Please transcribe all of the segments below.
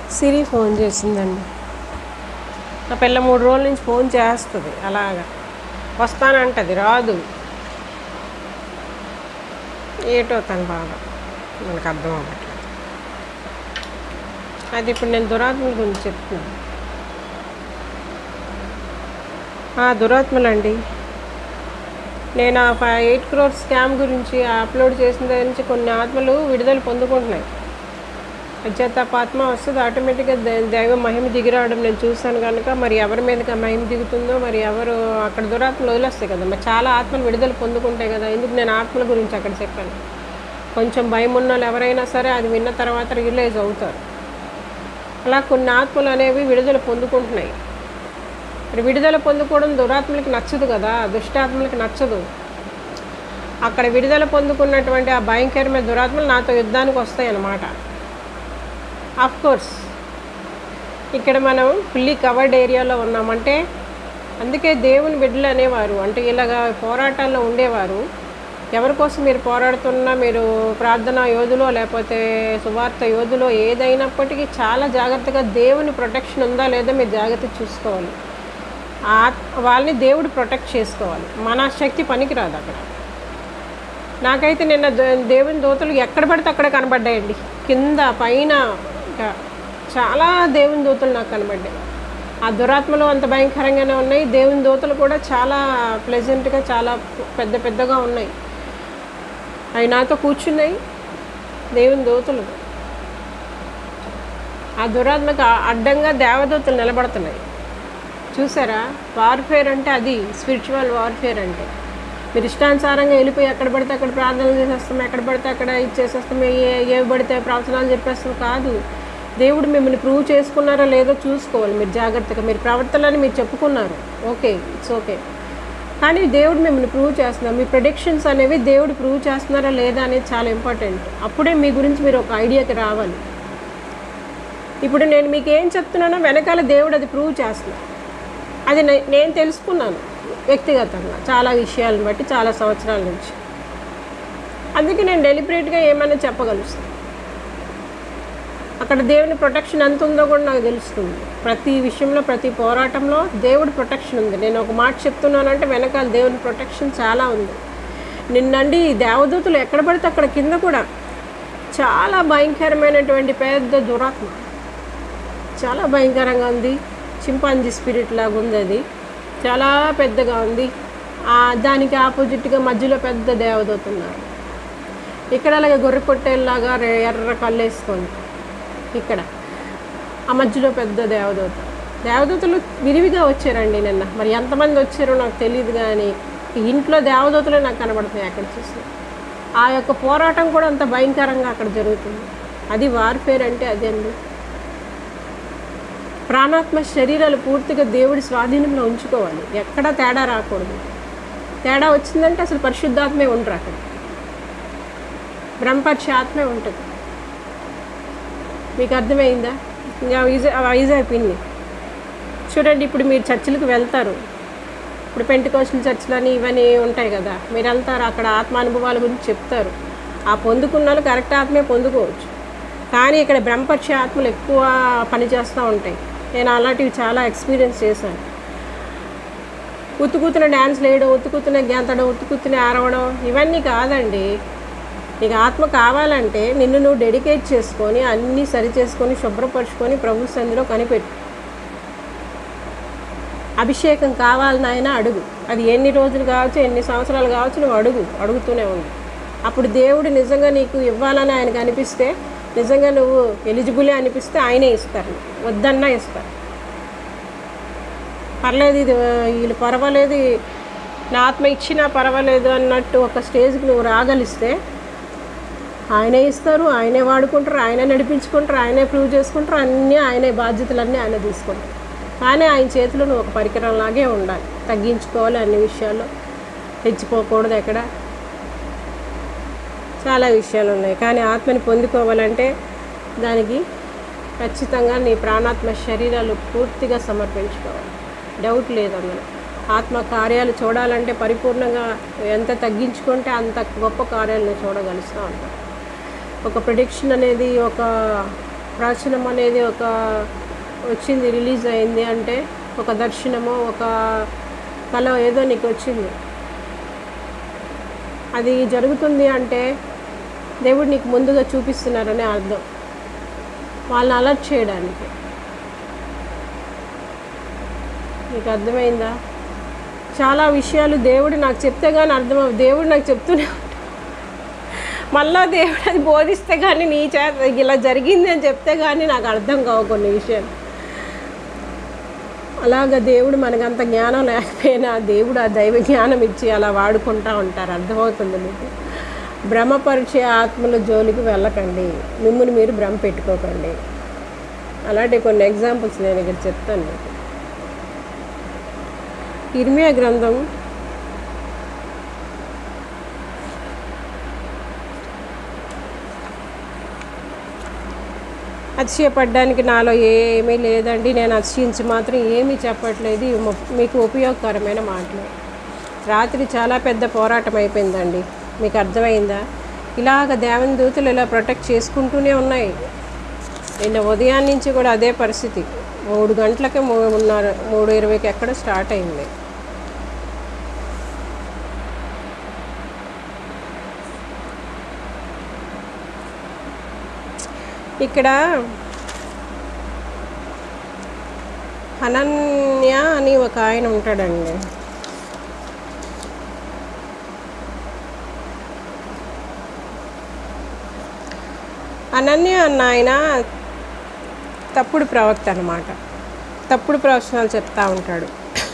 సిరి phone చేసిందండి నా పిల్ల మూడు రోజుల నుంచి ఫోన్ చేస్తుంది అలాగా వస్తానంటది రాదు ఏటో తన బాధ మనకు అర్థం అవ్వట్లేదు అది ఇప్పుడు నేను దురాత్మల గురించి చెప్తున్నాను ఆ, దురాత్మలండి నేను ఆ ఫైవ్ ఎయిట్ క్రోర్ స్కామ్ గురించి అప్లోడ్ చేసిన దగ్గర నుంచి కొన్ని ఆత్మలు విడుదల పొందుకుంటున్నాయి అధ్యాత్మాత్మ వస్తుంది ఆటోమేటిక్గా ద- దైవ మహిమ దిగిరావడం నేను చూశాను కనుక మరి ఎవరి మీదకి ఆ మహిమ దిగుతుందో మరి ఎవరు అక్కడ దురాత్మలు వదిలేస్తాయి కదా మరి చాలా ఆత్మలు విడుదల పొందుకుంటాయి కదా ఎందుకు నేను ఆత్మల గురించి అక్కడ చెప్పాను కొంచెం భయం ఉన్న వాళ్ళు ఎవరైనా సరే అది విన్న తర్వాత రియలైజ్ అవుతారు అలా కొన్ని ఆత్మలు అనేవి విడుదల పొందుకుంటున్నాయి మరి విడుదల పొందుకోవడం దురాత్మలకి నచ్చదు కదా దుష్టాత్మలకి నచ్చదు అక్కడ విడుదల పొందుకున్నటువంటి ఆ భయంకరమైన దురాత్మలు నాతో యుద్ధానికి వస్తాయి అన్నమాట ఆఫ్ కోర్స్ ఇక్కడ మనం ఫుల్లీ కవర్డ్ ఏరియాలో ఉన్నామంటే అందుకే దేవుని బిడ్డలు అనేవారు అంటే ఇలాగా పోరాటాల్లో ఉండేవారు ఎవరి కోసం మీరు పోరాడుతున్నా మీరు ప్రార్థనా యోధులో లేకపోతే సువార్త యోధులో ఏదైనప్పటికీ చాలా జాగ్రత్తగా దేవుని ప్రొటెక్షన్ ఉందా లేదా మీరు జాగ్రత్త చూసుకోవాలి ఆ వాళ్ళని దేవుడు ప్రొటెక్ట్ చేసుకోవాలి మన శక్తి పనికిరాదు అక్కడ నాకైతే నిన్న దే- దేవుని దూతలు ఎక్కడ పడితే అక్కడ కనబడ్డాయండి కింద పైన ఇంకా చాలా దేవుని దూతలు నాకు కనబడ్డాయి ఆ దురాత్మలు అంత భయంకరంగానే ఉన్నాయి దేవుని దూతలు కూడా చాలా ప్లెజెంట్గా చాలా పెద్ద పెద్దగా ఉన్నాయి అవి నాతో కూర్చున్నాయి దేవుని దూతలు ఆ దురాత్మకు ఆ- అడ్డంగా దేవదూతలు నిలబడుతున్నాయి చూసారా వార్ఫేర్ అంటే అది స్పిరిచువల్ వార్ఫేర్ అంటే మీరు ఇష్టానుసారంగా వెళ్ళిపోయి ఎక్కడ పడితే అక్కడ ప్రార్థనలు చేసేస్తాం ఎక్కడ పడితే అక్కడ ఇది చేసేస్తాం ఏ ఏవి పడితే ప్రవచనాలు చెప్పేస్తాం కాదు దేవుడు మిమ్మల్ని ప్రూవ్ చేసుకున్నారో లేదో చూసుకోవాలి మీరు జాగ్రత్తగా మీరు ప్రవర్తనని మీరు చెప్పుకున్నారు ఓకే ఇట్స్ ఓకే కానీ దేవుడు మిమ్మల్ని ప్రూవ్ చేస్తున్నారు మీ ప్రొడిక్షన్స్ అనేవి దేవుడు ప్రూవ్ చేస్తున్నారా లేదా అనేది చాలా ఇంపార్టెంట్ అప్పుడే మీ గురించి మీరు ఒక ఐడియాకి రావాలి ఇప్పుడు నేను మీకు ఏం చెప్తున్నానో వెనకాల దేవుడు అది ప్రూవ్ చేస్తున్నారు అది నే- నేను తెలుసుకున్నాను వ్యక్తిగతంగా చాలా విషయాలను బట్టి చాలా సంవత్సరాల నుంచి అందుకే నేను డెలిబరేట్గా ఏమైనా చెప్పగలుస్తాను అక్కడ దేవుని ప్రొటెక్షన్ ఎంత ఉందో కూడా నాకు తెలుస్తుంది ప్రతి విషయంలో ప్రతి పోరాటంలో దేవుడి ప్రొటెక్షన్ ఉంది నేను ఒక మాట చెప్తున్నానంటే వెనకాల దేవుని ప్రొటెక్షన్ చాలా ఉంది నిన్నండి ఈ దేవదూతలు ఎక్కడ పడితే అక్కడ కింద కూడా చాలా భయంకరమైనటువంటి పెద్ద దురాత్మ చాలా భయంకరంగా ఉంది చింపాంజీ స్పిరిట్ లాగా ఉంది అది చాలా పెద్దగా ఉంది ఆ దానికి ఆపోజిట్గా మధ్యలో పెద్ద దేవదూత ఉన్నారు ఇక్కడ అలాగే గొర్రె పొట్టేలాగా ఎర్ర కళ్ళు వేసుకొని ఇక్కడ ఆ మధ్యలో పెద్ద దేవదూత దేవదూతలు విరివిగా వచ్చారండి నిన్న మరి ఎంతమంది వచ్చారో నాకు తెలియదు కానీ ఈ ఇంట్లో దేవదూతలే నాకు కనబడుతున్నాయి అక్కడ చూసి ఆ యొక్క పోరాటం కూడా అంత భయంకరంగా అక్కడ జరుగుతుంది అది వార్ఫేర్ అంటే అదే అండి ప్రాణాత్మ శరీరాలు పూర్తిగా దేవుడి స్వాధీనంలో ఉంచుకోవాలి ఎక్కడా తేడా రాకూడదు తేడా వచ్చిందంటే అసలు పరిశుద్ధాత్మే ఉండరు అక్కడ బ్రహ్మపక్ష ఆత్మే ఉంటుంది మీకు అర్థమైందా ఇంకా ఈజీ ఈజీ అయిపోయింది చూడండి ఇప్పుడు మీరు చర్చిలకు వెళ్తారు ఇప్పుడు పెంటికోషన్ చర్చిలని ఇవన్నీ ఉంటాయి కదా మీరు వెళ్తారు అక్కడ ఆత్మ అనుభవాల గురించి చెప్తారు ఆ పొందుకున్న వాళ్ళు కరెక్ట్ ఆత్మే పొందుకోవచ్చు కానీ ఇక్కడ బ్రహ్మపక్ష ఆత్మలు ఎక్కువ పనిచేస్తూ ఉంటాయి నేను అలాంటివి చాలా ఎక్స్పీరియన్స్ చేశాను ఉత్తుకుతున్న డ్యాన్స్ వేయడం ఉత్తుకుతున్న గెంతడం ఉత్తుకుతున్న ఆరవడం ఇవన్నీ కాదండి నీకు ఆత్మ కావాలంటే నిన్ను నువ్వు డెడికేట్ చేసుకొని అన్నీ సరి చేసుకొని శుభ్రపరుచుకొని ప్రభు సంధిలో కనిపెట్టు అభిషేకం కావాలి నాయన అడుగు అది ఎన్ని రోజులు కావచ్చు ఎన్ని సంవత్సరాలు కావచ్చు నువ్వు అడుగు అడుగుతూనే ఉండు అప్పుడు దేవుడు నిజంగా నీకు ఇవ్వాలని ఆయనకు అనిపిస్తే నిజంగా నువ్వు ఎలిజిబులే అనిపిస్తే ఆయనే ఇస్తారు వద్దన్నా ఇస్తారు పర్లేదు ఇది వీళ్ళు పర్వాలేదు నా ఆత్మ ఇచ్చినా పర్వాలేదు అన్నట్టు ఒక స్టేజ్కి నువ్వు రాగలిస్తే ఆయనే ఇస్తారు ఆయనే వాడుకుంటారు ఆయనే నడిపించుకుంటారు ఆయనే ప్రూవ్ చేసుకుంటారు అన్నీ ఆయనే బాధ్యతలన్నీ ఆయన తీసుకుంటారు కానీ ఆయన చేతిలో నువ్వు ఒక పరికరంలాగే ఉండాలి తగ్గించుకోవాలి అన్ని విషయాల్లో తెచ్చిపోకూడదు ఎక్కడ చాలా విషయాలు ఉన్నాయి కానీ ఆత్మని పొందుకోవాలంటే దానికి ఖచ్చితంగా నీ ప్రాణాత్మ శరీరాలు పూర్తిగా సమర్పించుకోవాలి డౌట్ లేదు అందులో ఆత్మ కార్యాలు చూడాలంటే పరిపూర్ణంగా ఎంత తగ్గించుకుంటే అంత గొప్ప కార్యాలను చూడగలుస్తూ ఉంటాం ఒక ప్రిడిక్షన్ అనేది ఒక ప్రవచనం అనేది ఒక వచ్చింది రిలీజ్ అయింది అంటే ఒక దర్శనమో ఒక కళ ఏదో నీకు వచ్చింది అది జరుగుతుంది అంటే దేవుడు నీకు ముందుగా చూపిస్తున్నారనే అర్థం వాళ్ళని అలర్ట్ చేయడానికి నీకు అర్థమైందా చాలా విషయాలు దేవుడు నాకు చెప్తే కానీ అర్థం అవ్వదు. దేవుడు నాకు చెప్తూనే ఉంటాడు. మళ్ళా దేవుడు అది బోధిస్తే కానీ నీ చేత ఇలా జరిగింది అని చెప్తే కానీ నాకు అర్థం కావు కొన్ని విషయాలు అలాగ దేవుడు మనకంత జ్ఞానం లేకపోయినా దేవుడు ఆ దైవ జ్ఞానం ఇచ్చి అలా వాడుకుంటా ఉంటారు అర్థమవుతుంది మీకు భ్రమపరిచే ఆత్మల జోలికి వెళ్ళకండి మిమ్మల్ని మీరు భ్రమ పెట్టుకోకండి అలాంటి కొన్ని ఎగ్జాంపుల్స్ నేను ఇక్కడ చెప్తాను మీకు ఇర్మియా గ్రంథం అతిశయపడ్డానికి నాలో ఏమీ లేదండి నేను అతిశయించి మాత్రం ఏమీ చెప్పట్లేదు ఇవి మొ- మీకు ఉపయోగకరమైన మాటలు రాత్రి చాలా పెద్ద పోరాటం అయిపోయిందండి మీకు అర్థమైందా ఇలాగ దేవన్ దూతలు ఇలా ప్రొటెక్ట్ చేసుకుంటూనే ఉన్నాయి నిన్న ఉదయం నుంచి కూడా అదే పరిస్థితి మూడు గంటలకే మూడున్నర మూడు ఇరవైకి ఎక్కడ స్టార్ట్ అయింది ఇక్కడ హనన్య అని ఒక ఆయన ఉంటాడండి అనన్య అన్న ఆయన తప్పుడు ప్రవక్త అన్నమాట తప్పుడు ప్రవచనాలు చెప్తా ఉంటాడు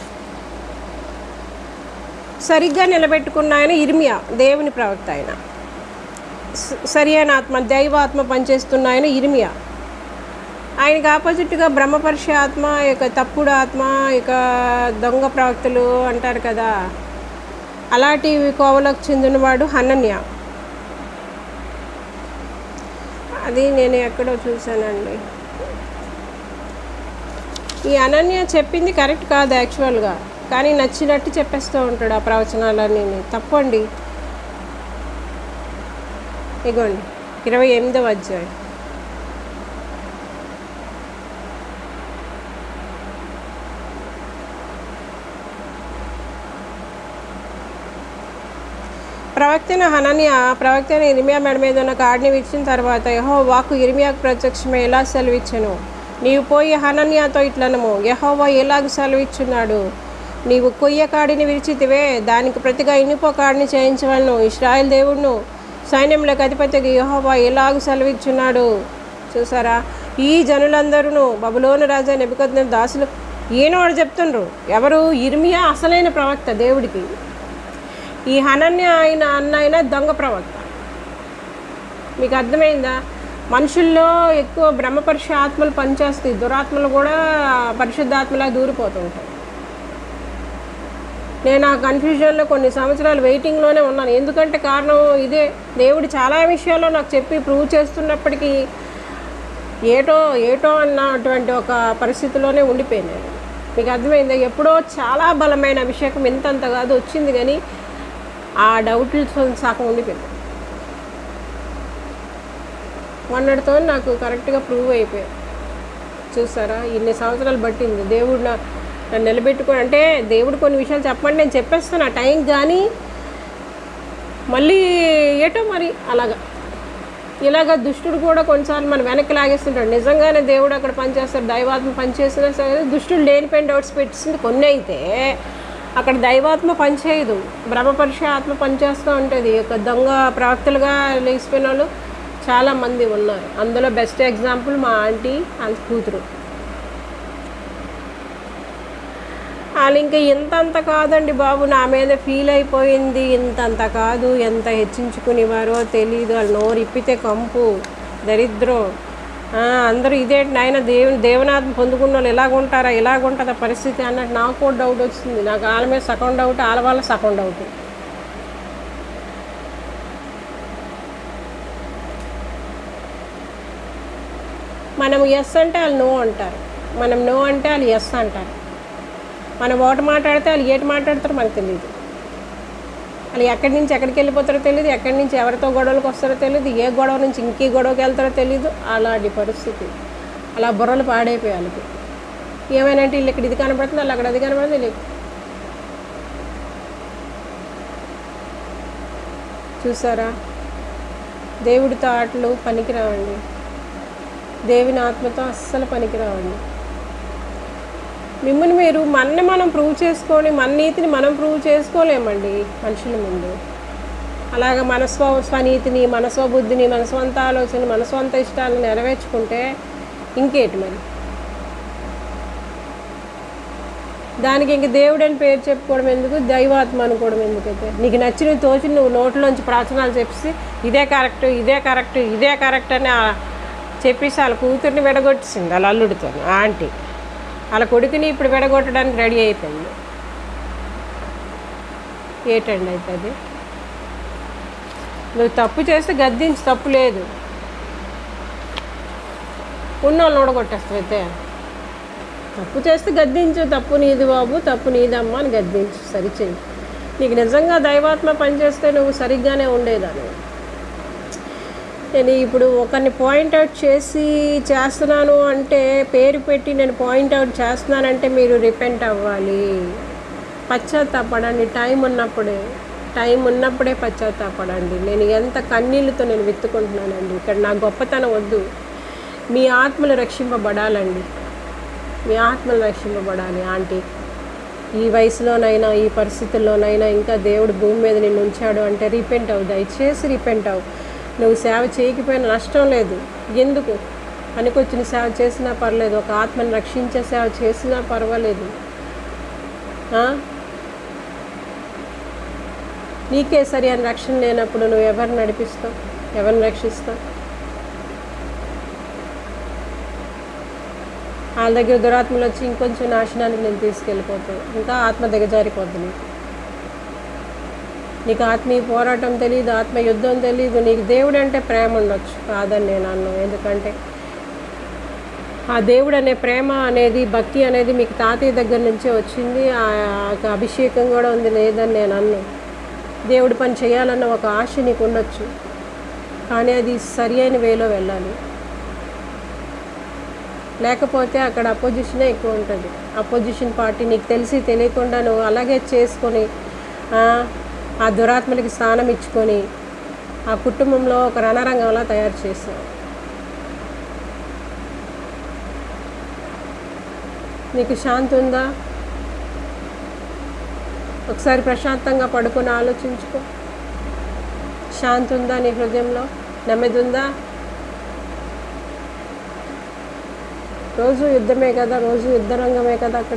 సరిగ్గా నిలబెట్టుకున్న ఆయన ఇర్మియా దేవుని ప్రవక్త ఆయన స- సరి అయిన ఆత్మ దైవాత్మ పనిచేస్తున్న ఆయన ఇర్మియా ఆయనకి ఆపోజిట్గా బ్రహ్మపరిష ఆత్మ ఇక తప్పుడు ఆత్మ ఇక దొంగ ప్రవక్తలు అంటారు కదా అలాంటి కోవలకు చెందినవాడు హనన్య అది నేను ఎక్కడో చూశానండి ఈ అనన్య చెప్పింది కరెక్ట్ కాదు యాక్చువల్గా కానీ నచ్చినట్టు చెప్పేస్తూ ఉంటాడు ఆ ప్రవచనాలన్నీ తప్పండి ఇగోండి ఇరవై ఎనిమిదవ అధ్యాయం ప్రవక్తన హనన్య ప్రవక్తన ఇర్మియా మెడ మీద ఉన్న కాడిని విచ్చిన తర్వాత యహో వాకు ఇర్మియాకు ప్రత్యక్షమే ఎలా సెలవిచ్చను నీవు పోయి హనన్యాతో ఇట్లనము యహోవా ఎలాగ సెలవిచ్చున్నాడు నీవు కొయ్య కాడిని విరిచితివే దానికి ప్రతిగా ఇనుప కాడిని చేయించవలను ఇస్రాయల్ దేవుడును సైన్యములకు అధిపతికి యహోవా ఎలాగ సెలవిచ్చున్నాడు చూసారా ఈ జనులందరూ బబులోను రాజా నెబుకద్న దాసులు ఈయన వాడు చెప్తుండ్రు ఎవరు ఇర్మియా అసలైన ప్రవక్త దేవుడికి ఈ హనన్య ఆయన అన్న ఆయన దొంగ ప్రవక్త మీకు అర్థమైందా మనుషుల్లో ఎక్కువ బ్రహ్మపరిష ఆత్మలు పనిచేస్తాయి దురాత్మలు కూడా పరిశుద్ధాత్మలా దూరిపోతుంటాయి నేను ఆ కన్ఫ్యూజన్లో కొన్ని సంవత్సరాలు వెయిటింగ్లోనే ఉన్నాను ఎందుకంటే కారణం ఇదే దేవుడు చాలా విషయాల్లో నాకు చెప్పి ప్రూవ్ చేస్తున్నప్పటికీ ఏటో ఏటో అన్నటువంటి ఒక పరిస్థితిలోనే ఉండిపోయాను నేను మీకు అర్థమైందా ఎప్పుడో చాలా బలమైన అభిషేకం ఎంతంత కాదు వచ్చింది కానీ ఆ డౌట్లు సగం ఉండిపోయింది మొన్నటితో నాకు కరెక్ట్గా ప్రూవ్ అయిపోయాయి చూసారా ఇన్ని సంవత్సరాలు పట్టింది దేవుడు నా నన్ను నిలబెట్టుకొని అంటే దేవుడు కొన్ని విషయాలు చెప్పండి నేను చెప్పేస్తాను ఆ టైం కానీ మళ్ళీ ఏటో మరి అలాగా ఇలాగ దుష్టుడు కూడా కొన్నిసార్లు మనం వెనక్కి లాగేస్తుంటాడు నిజంగానే దేవుడు అక్కడ పనిచేస్తాడు దైవాత్మ పనిచేసినా సరే దుష్టుడు లేనిపోయిన డౌట్స్ పెట్టింది కొన్ని అయితే అక్కడ దైవాత్మ పనిచేయదు బ్రహ్మపరిష ఆత్మ పనిచేస్తూ ఉంటుంది ఒక దొంగ ప్రవక్తలుగా లేచిపోయిన వాళ్ళు చాలామంది ఉన్నారు అందులో బెస్ట్ ఎగ్జాంపుల్ మా ఆంటీ వాళ్ళ కూతురు వాళ్ళు ఇంకా ఇంతంత కాదండి బాబు నా మీద ఫీల్ అయిపోయింది ఇంతంత కాదు ఎంత హెచ్చించుకునేవారో తెలియదు వాళ్ళు నోరు ఇప్పితే కంపు దరిద్రం ఆ, అందరూ ఇదేంటి నాయన దేవుని దేవనాథం పొందుకున్న వాళ్ళు ఎలాగుంటారా ఎలాగుంటుందా పరిస్థితి అన్నట్టు నాకు కూడా డౌట్ వచ్చింది నాకు వాళ్ళ మీద సగం డౌట్ వాళ్ళ వల్ల సగం డౌట్ మనం ఎస్ అంటే వాళ్ళు నో అంటారు మనం నో అంటే వాళ్ళు ఎస్ అంటారు మనం ఒకటి మాట్లాడితే వాళ్ళు ఏటి మాట్లాడతారో మనకు తెలియదు వాళ్ళు ఎక్కడి నుంచి ఎక్కడికి వెళ్ళిపోతారో తెలియదు ఎక్కడి నుంచి ఎవరితో గొడవలకు వస్తారో తెలియదు ఏ గొడవ నుంచి ఇంకే గొడవకి వెళ్తారో తెలియదు అలాంటి పరిస్థితి అలా బుర్రలు పాడైపోయాయి వాళ్ళకి ఏమైనా అంటే వీళ్ళు ఇక్కడ ఇది కనపడుతుంది వాళ్ళు అక్కడ అది కనపడుతుంది వీళ్ళు చూసారా దేవుడితో ఆటలు పనికిరావండి దేవుని ఆత్మతో అస్సలు పనికిరావండి మిమ్మల్ని మీరు మన్ని మనం ప్రూవ్ చేసుకొని మన నీతిని మనం ప్రూవ్ చేసుకోలేమండి మనుషుల ముందు అలాగ మన స్వ స్వనీతిని మన స్వబుద్ధిని మన స్వంత ఆలోచన మన స్వంత ఇష్టాలను నెరవేర్చుకుంటే ఇంకేటి మరి దానికి ఇంక దేవుడు అని పేరు చెప్పుకోవడం ఎందుకు దైవాత్మ అనుకోవడం ఎందుకైతే నీకు నచ్చిన తోచి నువ్వు నోట్లోంచి ప్రాచనాలు చెప్పేసి ఇదే కరెక్ట్ ఇదే కరెక్ట్ ఇదే కరెక్ట్ అని ఆ- చెప్పేసి వాళ్ళ కూతుర్ని విడగొట్టేసింది వాళ్ళ అల్లుడితో ఆ ఆంటీ వాళ్ళ కొడుకుని ఇప్పుడు విడగొట్టడానికి రెడీ అయిపోయింది ఏటండి అయితే అది నువ్వు తప్పు చేస్తే గద్దించి తప్పు లేదు ఉన్నోళ్ళని ఊడగొట్టేస్తావు అయితే తప్పు చేస్తే గద్దించు తప్పు నీది బాబు తప్పు నీదమ్మా అని గద్దించు సరిచేయి నీకు నిజంగా దైవాత్మ పనిచేస్తే నువ్వు సరిగ్గానే ఉండేదాన్ని నేను ఇప్పుడు ఒకరిని పాయింట్అవుట్ చేసి చేస్తున్నాను అంటే పేరు పెట్టి నేను పాయింట్అవుట్ చేస్తున్నానంటే మీరు రిపెంట్ అవ్వాలి పశ్చాత్తాపడండి టైం ఉన్నప్పుడే టైం ఉన్నప్పుడే పశ్చాత్తాపడండి నేను ఎంత కన్నీళ్ళతో నేను విత్తుకుంటున్నానండి ఇక్కడ నా గొప్పతనం వద్దు మీ ఆత్మలు రక్షింపబడాలండి మీ ఆత్మలు రక్షింపబడాలి ఆంటీ ఈ వయసులోనైనా ఈ పరిస్థితుల్లోనైనా ఇంకా దేవుడు భూమి మీద నిన్ను ఉంచాడు అంటే రిపెంట్ అవు దయచేసి రిపెంట్ అవు నువ్వు సేవ చేయకపోయినా నష్టం లేదు ఎందుకు పనికొచ్చిన సేవ చేసినా పర్లేదు ఒక ఆత్మని రక్షించే సేవ చేసినా పర్వాలేదు ఆ? నీకే సరి అని రక్షణ లేనప్పుడు నువ్వు ఎవరిని నడిపిస్తావు ఎవరిని రక్షిస్తావు వాళ్ళ దగ్గర దురాత్మలు వచ్చి ఇంకొంచెం నాశనానికి నేను తీసుకెళ్ళిపోతాను ఇంకా ఆత్మ దిగజారిపోద్ది నీకు నీకు ఆత్మీయ పోరాటం తెలియదు ఆత్మ యుద్ధం తెలియదు నీకు దేవుడు అంటే ప్రేమ ఉండొచ్చు కాదని నేను అన్నాను ఎందుకంటే ఆ దేవుడు అనే ప్రేమ అనేది భక్తి అనేది మీకు తాతయ్య దగ్గర నుంచే వచ్చింది ఆ ఆ అభిషేకం కూడా ఉంది లేదని నేను అన్ను దేవుడి పని చేయాలన్న ఒక ఆశ నీకు ఉండొచ్చు కానీ అది సరి అయిన వేలో వెళ్ళాలి లేకపోతే అక్కడ అపోజిషనే ఎక్కువ ఉంటుంది అపోజిషన్ పార్టీ నీకు తెలిసి తెలియకుండా నువ్వు అలాగే చేసుకొని ఆ, ఆ దురాత్మలకి స్థానం ఇచ్చుకొని ఆ కుటుంబంలో ఒక రణరంగంలా తయారు చేస్తావు నీకు శాంతి ఉందా ఒకసారి ప్రశాంతంగా పడుకొని ఆలోచించుకో శాంతి ఉందా నీ హృదయంలో నెమ్మది ఉందా రోజు యుద్ధమే కదా రోజు యుద్ధరంగమే కదా అక్కడ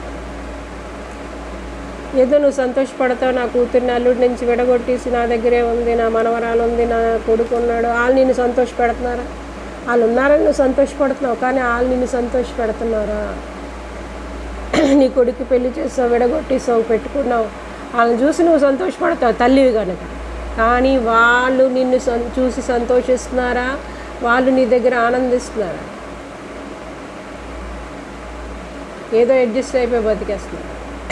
ఏదో నువ్వు సంతోషపడతావు నా కూతుర్ని అల్లుడి నుంచి విడగొట్టేసి నా దగ్గరే ఉంది నా మనవరాలు ఉంది నా కొడుకు ఉన్నాడు వాళ్ళు నిన్ను సంతోషపెడుతున్నారా వాళ్ళు ఉన్నారని నువ్వు సంతోషపడుతున్నావు కానీ వాళ్ళు నిన్ను సంతోషపెడుతున్నారా నీ కొడుకు పెళ్లి చేసావు విడగొట్టేసావు పెట్టుకున్నావు వాళ్ళని చూసి నువ్వు సంతోషపడతావు తల్లివి కనుక కానీ వాళ్ళు నిన్ను సం- చూసి సంతోషిస్తున్నారా వాళ్ళు నీ దగ్గర ఆనందిస్తున్నారా ఏదో అడ్జస్ట్ అయిపోయి బతికేస్తున్నారు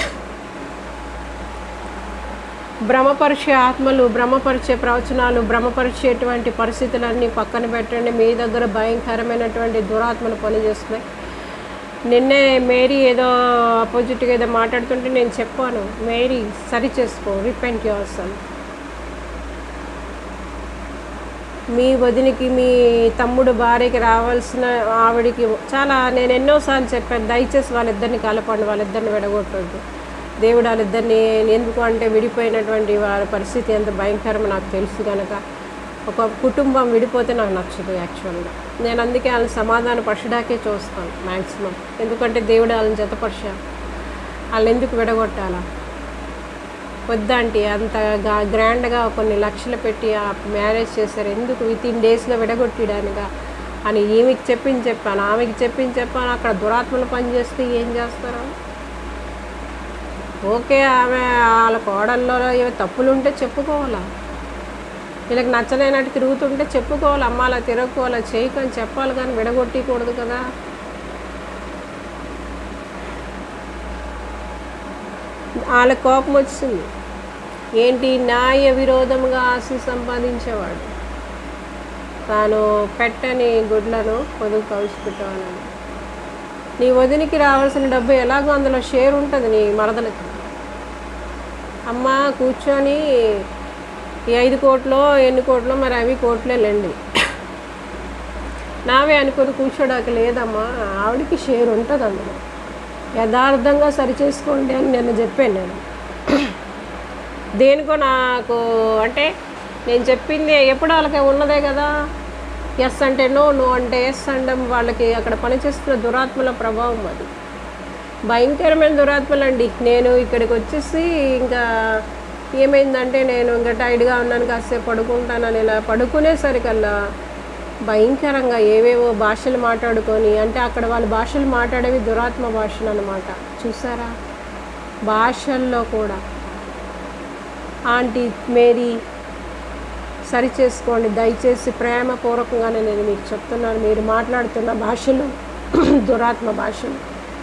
భ్రమపరిచే ఆత్మలు భ్రమపరిచే ప్రవచనాలు భ్రమపరిచేటువంటి పరిస్థితులన్నీ పక్కన పెట్టండి మీ దగ్గర భయంకరమైనటువంటి దురాత్మలు పనిచేస్తున్నాయి నిన్నే మేరీ ఏదో అపోజిట్గా ఏదో మాట్లాడుతుంటే నేను చెప్పాను మేరీ సరి చేసుకో రిపెంట్ యువర్ మీ వదినికి మీ తమ్ముడు భార్యకి రావాల్సిన ఆవిడికి చాలా నేను ఎన్నోసార్లు చెప్పాను దయచేసి వాళ్ళిద్దరిని కలపండి వాళ్ళిద్దరిని విడగొట్టొద్దు దేవుడు వాళ్ళిద్దరిని ఎందుకు అంటే విడిపోయినటువంటి వారి పరిస్థితి ఎంత భయంకరమో నాకు తెలుసు కనుక ఒక కుటుంబం విడిపోతే నాకు నచ్చదు యాక్చువల్గా నేను అందుకే వాళ్ళని సమాధాన పరచడాకే చూస్తాను మ్యాక్సిమం ఎందుకంటే దేవుడు వాళ్ళని జతపరిచా వాళ్ళు ఎందుకు విడగొట్టాలా వద్దంటీ అంత గా- గ్రాండ్గా కొన్ని లక్షలు పెట్టి ఆ మ్యారేజ్ చేశారు ఎందుకు విత్ ఇన్ డేస్లో విడగొట్టడానిక అని ఈమెకి చెప్పింది చెప్పాను ఆమెకి చెప్పింది చెప్పాను అక్కడ దురాత్మలు పనిచేస్తే ఏం చేస్తారు ఓకే ఆమె వాళ్ళ కోడల్లో ఏవో తప్పులు ఉంటే చెప్పుకోవాలా వీళ్ళకి నచ్చలేనట్టు తిరుగుతుంటే చెప్పుకోవాలి అమ్మ అలా తిరగకోవాలా చేయకని చెప్పాలి కానీ విడగొట్టకూడదు కదా వాళ్ళ కోపం వచ్చింది ఏంటి న్యాయ విరోధముగా ఆస్తి సంపాదించేవాడు తాను పెట్టని గుడ్లను పొదుపు కవిచిపెట్టేవాళ్ళని నీ వదినికి రావాల్సిన డబ్బు ఎలాగో అందులో షేర్ ఉంటుంది నీ మరదలకి అమ్మ కూర్చొని ఈ ఐదు కోట్లో ఎన్ని కోట్లో మరి అవి కోట్లే లేండి నావే అనుకుని కూర్చోడానికి లేదమ్మా ఆవిడకి షేర్ ఉంటుంది అందులో యథార్థంగా సరి చేసుకోండి అని నిన్న చెప్పాను నేను దేనికో నాకు అంటే నేను చెప్పింది ఎప్పుడు వాళ్ళకి ఉన్నదే కదా ఎస్ అంటే నో నో అంటే ఎస్ అంటే వాళ్ళకి అక్కడ పనిచేస్తున్న దురాత్మల ప్రభావం అది భయంకరమైన దురాత్మలు అండి నేను ఇక్కడికి వచ్చేసి ఇంకా ఏమైందంటే నేను ఇంకా టైట్గా ఉన్నాను కాసేపు పడుకుంటానని ఇలా పడుకునేసరికల్లా భయంకరంగా ఏవేవో భాషలు మాట్లాడుకొని అంటే అక్కడ వాళ్ళు భాషలు మాట్లాడేవి దురాత్మ భాషలు అనమాట చూసారా భాషల్లో కూడా ఆంటీ మేరీ సరి చేసుకోండి దయచేసి ప్రేమపూర్వకంగానే నేను మీకు చెప్తున్నాను మీరు మాట్లాడుతున్న భాషలు దురాత్మ భాషలు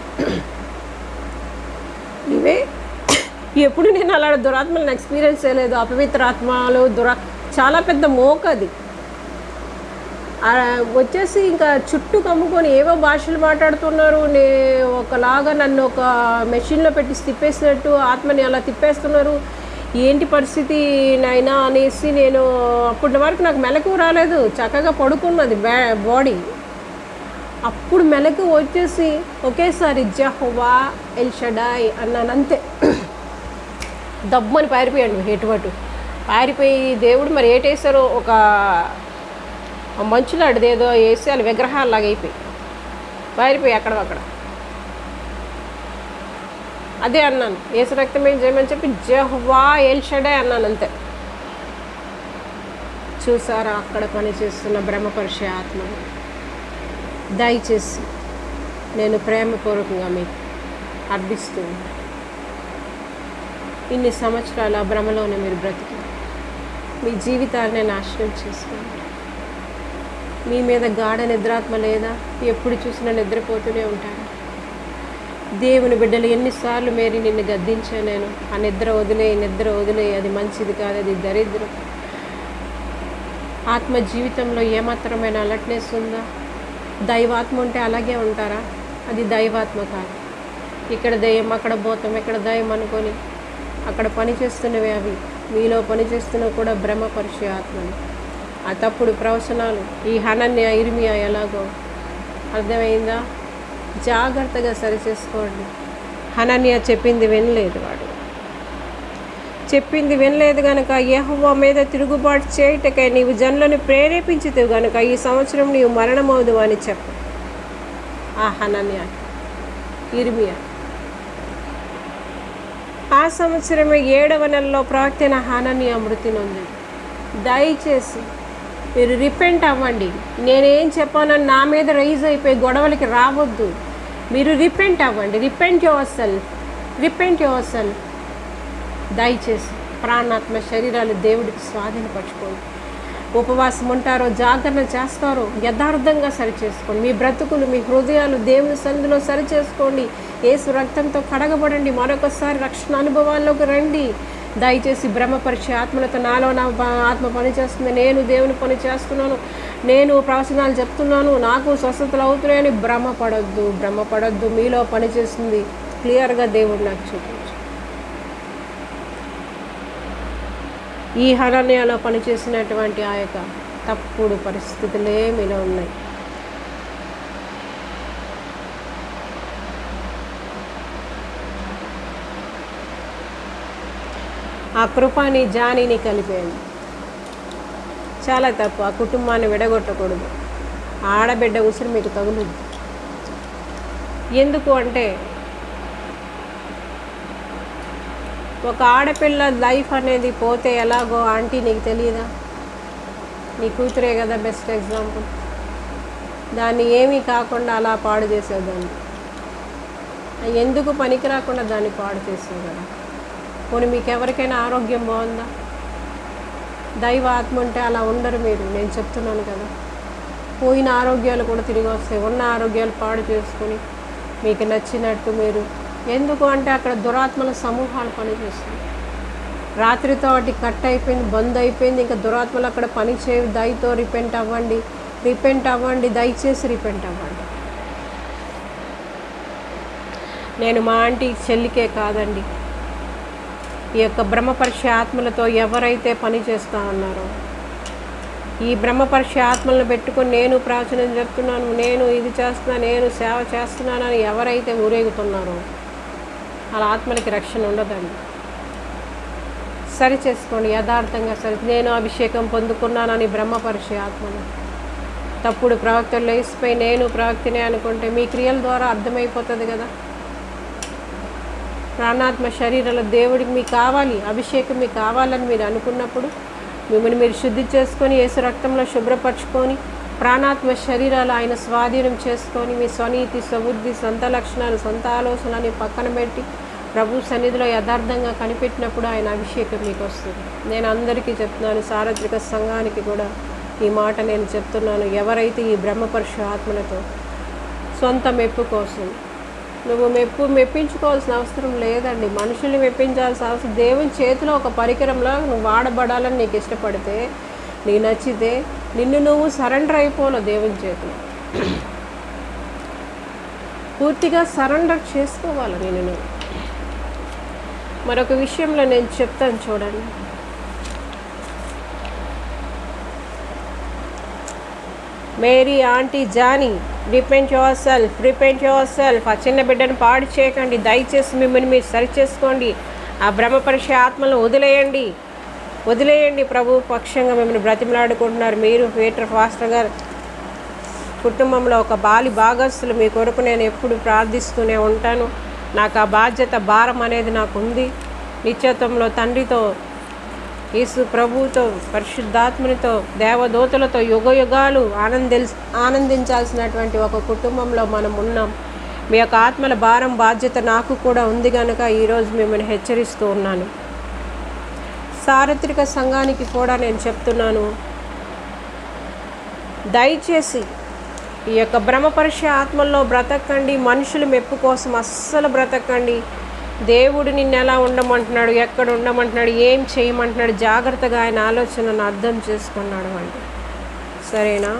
ఇవే ఎప్పుడు నేను అలా దురాత్మలను ఎక్స్పీరియన్స్ చేయలేదు అపవిత్రాత్మలు దురా చాలా పెద్ద మోక అది ఆ, వచ్చేసి ఇంకా చుట్టూ కమ్ముకొని ఏవో భాషలు మాట్లాడుతున్నారు నే ఒకలాగా నన్ను ఒక మెషిన్లో పెట్టి తిప్పేసినట్టు ఆత్మని అలా తిప్పేస్తున్నారు ఏంటి పరిస్థితి నాయనా అనేసి నేను అప్పటి వరకు నాకు మెలకు రాలేదు చక్కగా పడుకున్నది బ్యా బాడీ అప్పుడు మెలకు వచ్చేసి ఒకేసారి జహ్వా ఎల్ షడాయ్ అన్నాను అంతే దబ్బని పారిపోయాడు ఎటువటు పారిపోయి దేవుడు మరి ఏటేసారో ఒక మంచులాడిది ఏదో వేసి వాళ్ళు విగ్రహాల్లాగా అయిపోయి పారిపోయి అక్కడ అక్కడ అదే అన్నాను ఏసు రక్తం ఏం చేయమని చెప్పి జహ్వా ఎల్ షడే అన్నాను అంతే చూసారా అక్కడ పనిచేస్తున్న బ్రహ్మపరిచే ఆత్మను దయచేసి నేను ప్రేమపూర్వకంగా మీకు అర్పిస్తూ ఉన్నాను. ఇన్ని సంవత్సరాల ఆ భ్రమలోనే మీరు బ్రతికి మీ జీవితాన్ని నాశనం చేసుకోండి మీ మీద గాఢ నిద్రాత్మ లేదా ఎప్పుడు చూసినా నిద్రపోతూనే ఉంటారు దేవుని బిడ్డలు ఎన్నిసార్లు మేరీ నిన్ను గద్దించా నేను ఆ నిద్ర వదిలే నిద్ర వదిలే అది మంచిది కాదు అది దరిద్రం ఆత్మ జీవితంలో ఏమాత్రమైన అలర్ట్నెస్ ఉందా దైవాత్మ ఉంటే అలాగే ఉంటారా అది దైవాత్మ కాదు ఇక్కడ దయ్యం అక్కడ భూతం ఇక్కడ దయ్యం అనుకొని అక్కడ పనిచేస్తున్నవి అవి మీలో పనిచేస్తున్నవి కూడా బ్రహ్మపరిచే ఆత్మలు ఆ తప్పుడు ప్రవచనాలు ఈ హనన్య ఇర్మియా ఎలాగో అర్థమైందా జాగ్రత్తగా సరిచేసుకోండి హనన్య చెప్పింది వినలేదు వాడు చెప్పింది వినలేదు గనుక యెహోవా మీద తిరుగుబాటు చేయుటకై నీవు జనులను ప్రేరేపించితే గనుక ఈ సంవత్సరం నీవు మరణమవుదు అని చెప్పు ఆ హనన్య ఇర్మియా ఆ సంవత్సరమే ఏడవ నెలలో ప్రవక్తైన హానన్య మృతి నొంది దయచేసి మీరు రిపెంట్ అవ్వండి నేనేం చెప్పానని నా మీద రైజ్ అయిపోయి గొడవలకి రావద్దు మీరు రిపెంట్ అవ్వండి repent yourself repent yourself దయచేసి ప్రాణాత్మ శరీరాలు దేవుడికి స్వాధీనపరచుకోండి ఉపవాసం ఉంటారో జాగరణ చేస్తారో యథార్థంగా సరిచేసుకోండి మీ బ్రతుకులు మీ హృదయాలు దేవుని సన్నిధిలో సరిచేసుకోండి ఏసు రక్తంతో కడగబడండి మరొకసారి రక్షణ అనుభవాల్లోకి రండి దయచేసి భ్రమపరిచే ఆత్మలతో నాలో నా ప- ఆత్మ పని చేస్తుంది నేను దేవుని పని చేస్తున్నాను నేను ప్రవచనాలు చెప్తున్నాను నాకు స్వస్థతలు అవుతున్నాయని భ్రమపడొద్దు భ్రమపడొద్దు మీలో పని చేస్తుంది క్లియర్గా దేవుడు నాకు చూపించు ఈ హరణ్యాలో పనిచేసినటువంటి ఆ యొక్క తప్పుడు పరిస్థితులే మీలో ఉన్నాయి ఆ కృపాని జానీని కలిపేయండి చాలా తప్పు ఆ కుటుంబాన్ని విడగొట్టకూడదు ఆ ఆడబిడ్డ ఉసిరి మీకు తగులుద్ది ఎందుకు అంటే ఒక ఆడపిల్ల లైఫ్ అనేది పోతే ఎలాగో ఆంటీ నీకు తెలియదా నీ కూతురే కదా బెస్ట్ ఎగ్జాంపుల్ దాన్ని ఏమీ కాకుండా అలా పాడు చేసేదాన్ని ఎందుకు పనికి రాకుండా దాన్ని పాడు చేసేది కదా పోనీ మీకు ఎవరికైనా ఆరోగ్యం బాగుందా దైవ ఆత్మ ఉంటే అలా ఉండరు మీరు నేను చెప్తున్నాను కదా పోయిన ఆరోగ్యాలు కూడా తిరిగి వస్తాయి ఉన్న ఆరోగ్యాలు పాడు చేసుకొని మీకు నచ్చినట్టు మీరు ఎందుకు అంటే అక్కడ దురాత్మల సమూహాలు పనిచేస్తుంది రాత్రితో వాటి కట్ అయిపోయింది బంద్ అయిపోయింది ఇంకా దురాత్మలు అక్కడ పని చేయవు దయతో రిపెంట్ అవ్వండి రిపెంట్ అవ్వండి దయచేసి రిపెంట్ అవ్వండి నేను మా ఆంటీ చెల్లికే కాదండి ఈ యొక్క బ్రహ్మపరిష ఆత్మలతో ఎవరైతే పని చేస్తా ఉన్నారో ఈ బ్రహ్మపరిష ఆత్మలను పెట్టుకొని నేను ప్రాచీనం చెప్తున్నాను నేను ఇది చేస్తున్నాను నేను సేవ చేస్తున్నానని ఎవరైతే ఊరేగుతున్నారో వాళ్ళ ఆత్మలకి రక్షణ ఉండదండి సరి చేసుకోండి యథార్థంగా సరి నేను అభిషేకం పొందుకున్నానని బ్రహ్మపరిష ఆత్మను తప్పుడు ప్రవక్తలు లేచిపోయి నేను ప్రవక్తినే అనుకుంటే మీ క్రియల ద్వారా అర్థమైపోతుంది కదా ప్రాణాత్మ శరీరాల దేవుడికి మీకు కావాలి అభిషేకం మీకు కావాలని మీరు అనుకున్నప్పుడు మిమ్మల్ని మీరు శుద్ధి చేసుకొని యేసు రక్తంలో శుభ్రపరచుకొని ప్రాణాత్మ శరీరాలు ఆయన స్వాధీనం చేసుకొని మీ స్వనీతి స్వబుద్ధి సొంత లక్షణాలు సొంత ఆలోచనలని పక్కన పెట్టి ప్రభు సన్నిధిలో యథార్థంగా కనిపెట్టినప్పుడు ఆయన అభిషేకం మీకు వస్తుంది నేను అందరికీ చెప్తున్నాను సార్వత్రిక సంఘానికి కూడా ఈ మాట నేను చెప్తున్నాను ఎవరైతే ఈ బ్రహ్మపరుష ఆత్మలతో సొంత మెప్పు కోసం నువ్వు మెప్పు మెప్పించుకోవాల్సిన అవసరం లేదండి మనుషుల్ని మెప్పించాల్సిన అవసరం దేవుని చేతిలో ఒక పరికరంలో నువ్వు వాడబడాలని నీకు ఇష్టపడితే నీకు నచ్చితే నిన్ను నువ్వు సరెండర్ అయిపోను దేవుని చేతిలో పూర్తిగా సరెండర్ చేసుకోవాలి నేను నువ్వు మరొక విషయంలో నేను చెప్తాను చూడండి Mary aunty Johnny repent yourself repent yourself ఆ చిన్న బిడ్డను పాడు చేయకండి దయచేసి మిమ్మల్ని మీరు సరి చేసుకోండి ఆ బ్రహ్మపరిష ఆత్మలను వదిలేయండి వదిలేయండి ప్రభు పక్షంగా మిమ్మల్ని బ్రతిమలాడుకుంటున్నారు మీరు పీటర్ ఫాస్టర్ గారు కుటుంబంలో ఒక బాలి భాగస్తులు మీ కొరకు నేను ఎప్పుడు ప్రార్థిస్తూనే ఉంటాను నాకు ఆ బాధ్యత భారం అనేది నాకు ఉంది నిత్యత్వంలో తండ్రితో యేసు ప్రభువుతో పరిశుద్ధాత్మనితో దేవదూతలతో యుగ యుగాలు ఆనంది ఆనందించాల్సినటువంటి ఒక కుటుంబంలో మనం ఉన్నాం మీ యొక్క ఆత్మల భారం బాధ్యత నాకు కూడా ఉంది కనుక ఈరోజు మిమ్మల్ని హెచ్చరిస్తూ ఉన్నాను సార్వత్రిక సంఘానికి కూడా నేను చెప్తున్నాను దయచేసి ఈ యొక్క బ్రహ్మపరిష ఆత్మల్లో బ్రతకండి మనుషుల మెప్పు కోసం అస్సలు బ్రతకండి దేవుడు నిన్ను ఎలా ఉండమంటున్నాడు ఎక్కడ ఉండమంటున్నాడు ఏం చేయమంటున్నాడు జాగ్రత్తగా ఆయన ఆలోచనను అర్థం చేసుకున్నాడు అంటే సరేనా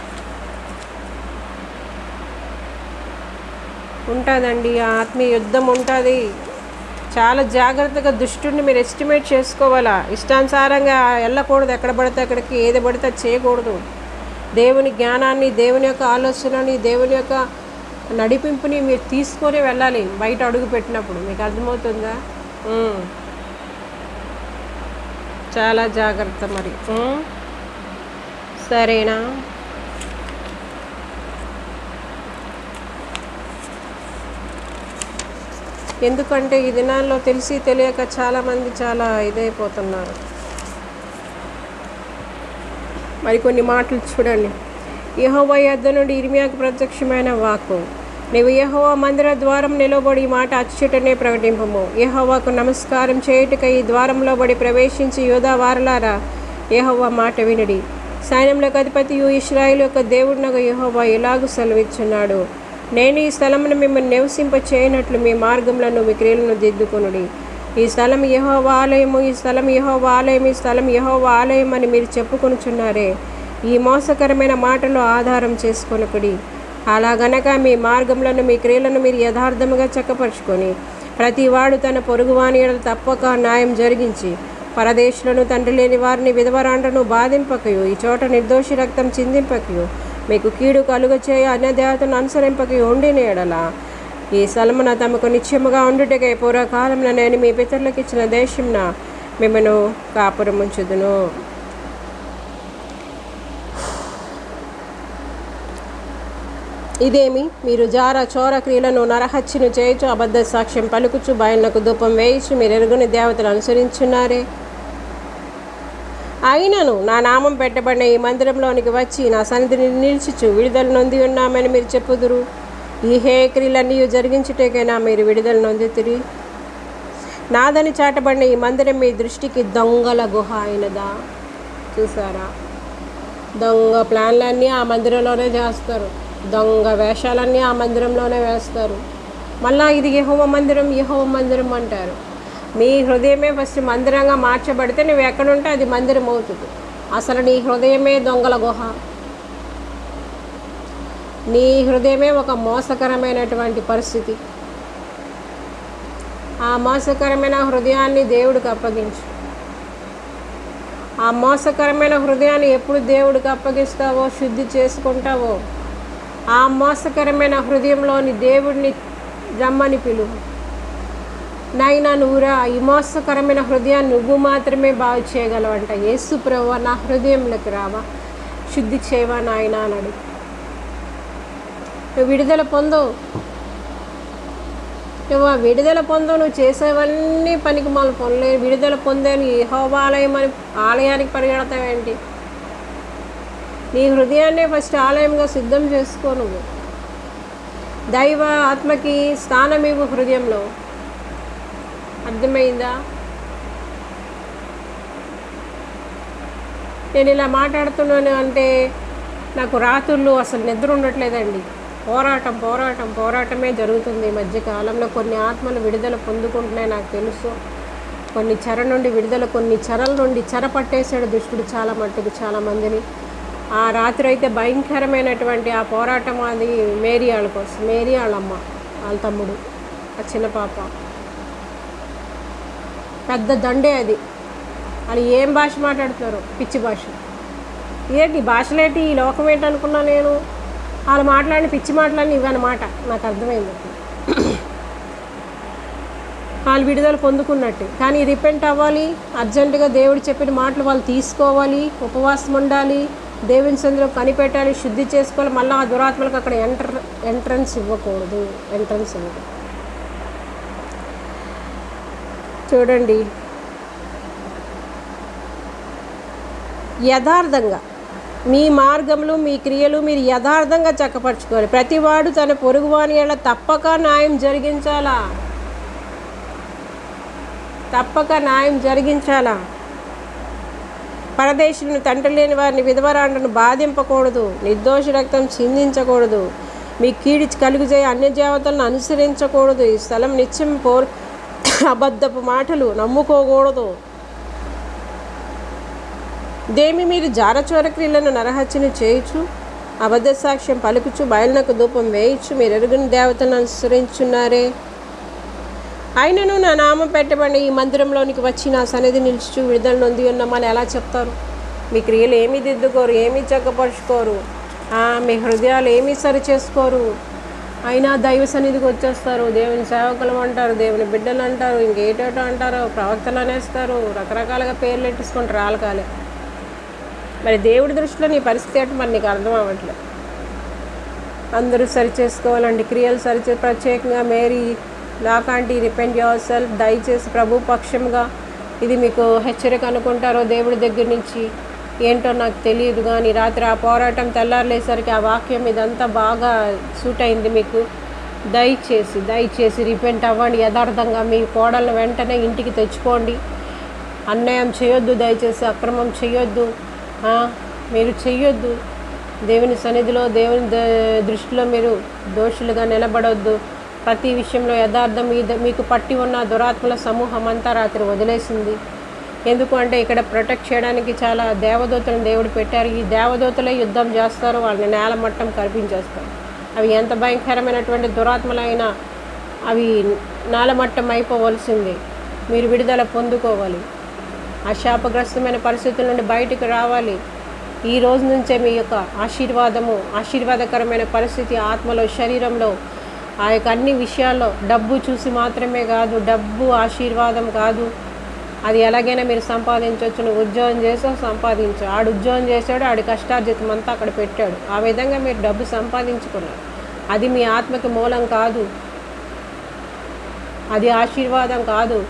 ఉంటుందండి ఆ ఆత్మీయ యుద్ధం ఉంటుంది చాలా జాగ్రత్తగా దుష్టుడిని మీరు ఎస్టిమేట్ చేసుకోవాలా ఇష్టానుసారంగా వెళ్ళకూడదు ఎక్కడ పడితే అక్కడికి ఏది పడితే అది చేయకూడదు దేవుని జ్ఞానాన్ని దేవుని యొక్క ఆలోచనని దేవుని యొక్క నడిపింపుని మీరు తీసుకొని వెళ్ళాలి బయట అడుగు పెట్టినప్పుడు మీకు అర్థమవుతుందా ఉమ్. చాలా జాగ్రత్త మరి ఉమ్. సరేనా ఎందుకంటే ఈ దినాల్లో తెలిసి తెలియక చాలామంది చాలా ఇదైపోతున్నారు మరికొన్ని మాటలు చూడండి యహోవా యొద్ద నుండి ఇర్మియాకు ప్రత్యక్షమైన వాక్కు నీవు యహోవా మందిర ద్వారం నిలబడి ఈ మాట అచ్చుటనే ప్రకటింపము యహోవాకు నమస్కారం చేయుటకై ఈ ద్వారంలో బడి ప్రవేశించి యోధా వారలారా యహోవా మాట వినుడి సైన్యంలోకి అధిపతియు ఇస్రాయిల్ యొక్క దేవుడినగా యహోవా ఎలాగూ సెలవిచ్చున్నాడు నేను ఈ స్థలమును మిమ్మల్ని నివసింప చేయనట్లు మీ మార్గంలో మీ క్రియలను దిద్దుకొనుడి ఈ స్థలం యహోవా ఆలయము ఈ స్థలం యహోవా ఆలయం ఈ స్థలం యహోవా ఆలయం అని మీరు చెప్పుకొనుచున్నారే ఈ మోసకరమైన మాటలు ఆధారం చేసుకొనకుడి అలా గనక మీ మార్గంలో మీ క్రియలను మీరు యథార్థముగా చక్కపరుచుకొని ప్రతివాడు తన పొరుగువాని ఎడల తప్పక న్యాయం జరిగించి పరదేశులను తండ్రి లేని వారిని విధవరాండ్రను బాధింపకయు ఈ చోట నిర్దోషి రక్తం చిందింపకయు మీకు కీడు కలుగ చేయ అన్యదేవతను అనుసరింపకయు ఉండిన ఎడల ఈ స్థలమున తమకు నిత్యముగా ఉండుటకై పూర్వకాలంలో నేను మీ పితరులకు ఇచ్చిన దేశంన మిమ్మను కాపురముంచుదును ఇదేమి మీరు జార చోర క్రియలను నరహత్యను చేయొచ్చు అబద్ధ సాక్ష్యం పలుకుచు బయళ్ళకు ధూపం వేయచ్చు మీరు ఎరుగుని దేవతలు అనుసరించున్నారే అయినను నా నామం పెట్టబడిన ఈ మందిరంలోనికి వచ్చి నా సన్నిధిని నిలిచిచు విడుదల నొంది ఉన్నామని మీరు చెప్పుదురు ఈ హే క్రియలన్నీ జరిగించుటకైనా మీరు విడుదల నొందుతురి నాదని చాటబడిన ఈ మందిరం మీ దృష్టికి దొంగల గుహ అయినదా చూసారా దొంగ ప్లాన్లన్నీ ఆ మందిరంలోనే చేస్తారు దొంగ వేషాలన్నీ ఆ మందిరంలోనే వేస్తారు మళ్ళా ఇది యహోవ మందిరం యహోవ మందిరం అంటారు నీ హృదయమే ఫస్ట్ మందిరంగా మార్చబడితే నువ్వు ఎక్కడుంటే అది మందిరం అవుతుంది అసలు నీ హృదయమే దొంగల గుహ నీ హృదయమే ఒక మోసకరమైనటువంటి పరిస్థితి ఆ మోసకరమైన హృదయాన్ని దేవుడికి అప్పగించు ఆ మోసకరమైన హృదయాన్ని ఎప్పుడు దేవుడికి అప్పగిస్తావో శుద్ధి చేసుకుంటావో ఆ మోసకరమైన హృదయంలోని దేవుడిని రమ్మని పిలువు నాయనా నువ్వురా ఈ మోసకరమైన హృదయాన్ని నువ్వు మాత్రమే బాగు చేయగలవంట యేసు ప్రభు నా హృదయంలోకి రావా శుద్ధి చేయవా నాయన అన్నాడు నువ్వు విడుదల పొందు నువ్వు ఆ విడుదల పొందు నువ్వు చేసేవన్నీ పనికి మాల పనులే విడుదల పొందేని యెహోవాలయం అని ఆలయానికి పరిగెడతావేంటి నీ హృదయాన్నే ఫస్ట్ ఆలయంగా సిద్ధం చేసుకో నువ్వు దైవ ఆత్మకి స్థానం ఇవ్వు హృదయంలో అర్థమైందా నేను ఇలా మాట్లాడుతున్నాను అంటే నాకు రాత్రులు అసలు నిద్ర ఉండట్లేదండి పోరాటం పోరాటం పోరాటమే జరుగుతుంది ఈ మధ్య కాలంలో కొన్ని ఆత్మలు విడుదల పొందుకుంటున్నాయి నాకు తెలుసు కొన్ని చెర నుండి విడుదల కొన్ని చెరల నుండి చెర పట్టేశాడు దుష్టుడు చాలా మట్టుకు చాలా మందిని ఆ రాత్రి అయితే భయంకరమైనటువంటి ఆ పోరాటం అది మేరీ వాళ్ళ కోసం మేరీ వాళ్ళమ్మ వాళ్ళ తమ్ముడు ఆ చిన్న పాప పెద్ద దండే అది వాళ్ళు ఏం భాష మాట్లాడుతున్నారు పిచ్చి భాష ఏంటి భాషలేంటి ఈ లోకం ఏంటి అనుకున్నా నేను వాళ్ళు మాట్లాడిన పిచ్చి మాట్లాడిన ఇవన్నమాట నాకు అర్థమైంది అప్పుడు. వాళ్ళు విడుదల పొందుకున్నట్టు కానీ రిపెంట్ అవ్వాలి అర్జెంటుగా దేవుడు చెప్పిన మాటలు వాళ్ళు తీసుకోవాలి ఉపవాసం ఉండాలి దేవుని సందులో కనిపెట్టాలి శుద్ధి చేసుకోవాలి మళ్ళీ ఆ దురాత్మలకు అక్కడ ఎంటర్ ఎంట్రన్స్ ఇవ్వకూడదు ఎంట్రన్స్ ఇవ్వకూడదు చూడండి యథార్థంగా మీ మార్గములు మీ క్రియలు మీరు యథార్థంగా చక్కపరచుకోవాలి ప్రతివాడు తన పొరుగువాని ఎడల తప్పక న్యాయం జరిగించాలా తప్పక న్యాయం జరిగించాలా పరదేశులను తండ్రి లేని వారిని విధవరాండను బాధింపకూడదు నిర్దోష రక్తం చిందించకూడదు మీ కీడి కలుగుజేయ అన్య దేవతలను అనుసరించకూడదు ఈ స్థలం నిత్యం పోర్ అబద్ధపు మాటలు నమ్ముకోకూడదు దేమి మీరు జారచోర క్రియలను నరహత్యను చేయుచు అబద్ధ సాక్ష్యం పలుకుచు బయలునకు ధూపం వేయచ్చు మీరు ఎరుగుని దేవతను అనుసరించున్నారే ఆయనను నా నామం పెట్టబడి ఈ మందిరంలోనికి వచ్చి నా సన్నిధి నిలుచు విడుదల నొంది ఉన్నామని ఎలా చెప్తారు మీ క్రియలు ఏమీ దిద్దుకోరు ఏమీ చక్కపరుచుకోరు ఆ, మీ హృదయాలు ఏమీ సరి చేసుకోరు అయినా దైవ సన్నిధికి వచ్చేస్తారు దేవుని సేవకులు అంటారు దేవుని బిడ్డలు అంటారు ఇంకేటేటో అంటారు ప్రవక్తలు అనేస్తారు రకరకాలుగా పేర్లు ఎట్టించుకుంటారు రాలకాలే మరి దేవుడి దృష్టిలో నీ పరిస్థితి ఏంటో మరి నీకు అర్థం అవ్వట్లేదు అందరూ సరి చేసుకోవాలండి క్రియలు సరిచే ప్రత్యేకంగా మేరీ లాకాంటి రిపెంట్ యువర్ సెల్ఫ్ దయచేసి ప్రభు పక్షంగా ఇది మీకు హెచ్చరిక అనుకుంటారో దేవుడి దగ్గర నుంచి ఏంటో నాకు తెలియదు కానీ రాత్రి ఆ పోరాటం తెల్లారలేసరికి ఆ వాక్యం ఇదంతా బాగా సూట్ అయింది మీకు దయచేసి దయచేసి రిపెంట్ అవ్వండి యథార్థంగా మీ కోడలను వెంటనే ఇంటికి తెచ్చుకోండి అన్యాయం చేయొద్దు దయచేసి అక్రమం చేయొద్దు ఆ, మీరు చెయ్యొద్దు దేవుని సన్నిధిలో దేవుని ద- దృష్టిలో మీరు దోషులుగా నిలబడొద్దు ప్రతి విషయంలో యథార్థం మీద మీకు పట్టి ఉన్న దురాత్మల సమూహం అంతా రాత్రి వదిలేసింది ఎందుకు అంటే ఇక్కడ ప్రొటెక్ట్ చేయడానికి చాలా దేవదూతలను దేవుడు పెట్టారు ఈ దేవదూతలే యుద్ధం చేస్తారు వాళ్ళని నేల మట్టం కల్పించేస్తారు అవి ఎంత భయంకరమైనటువంటి దురాత్మలైనా అవి నేలమట్టం అయిపోవలసింది మీరు విడుదల పొందుకోవాలి ఆ శాపగ్రస్తమైన పరిస్థితుల నుండి బయటకు రావాలి ఈ రోజు నుంచే మీ యొక్క ఆశీర్వాదము ఆశీర్వాదకరమైన పరిస్థితి ఆత్మలో శరీరంలో ఆ యొక్క అన్ని విషయాల్లో డబ్బు చూసి మాత్రమే కాదు డబ్బు ఆశీర్వాదం కాదు అది ఎలాగైనా మీరు సంపాదించవచ్చు నువ్వు ఉద్యోగం చేసావు సంపాదించు ఆడు ఉద్యోగం చేశాడు ఆడి కష్టార్జితం అంతా అక్కడ పెట్టాడు ఆ విధంగా మీరు డబ్బు సంపాదించుకున్నారు అది మీ ఆత్మకి మూలం కాదు అది ఆశీర్వాదం కాదు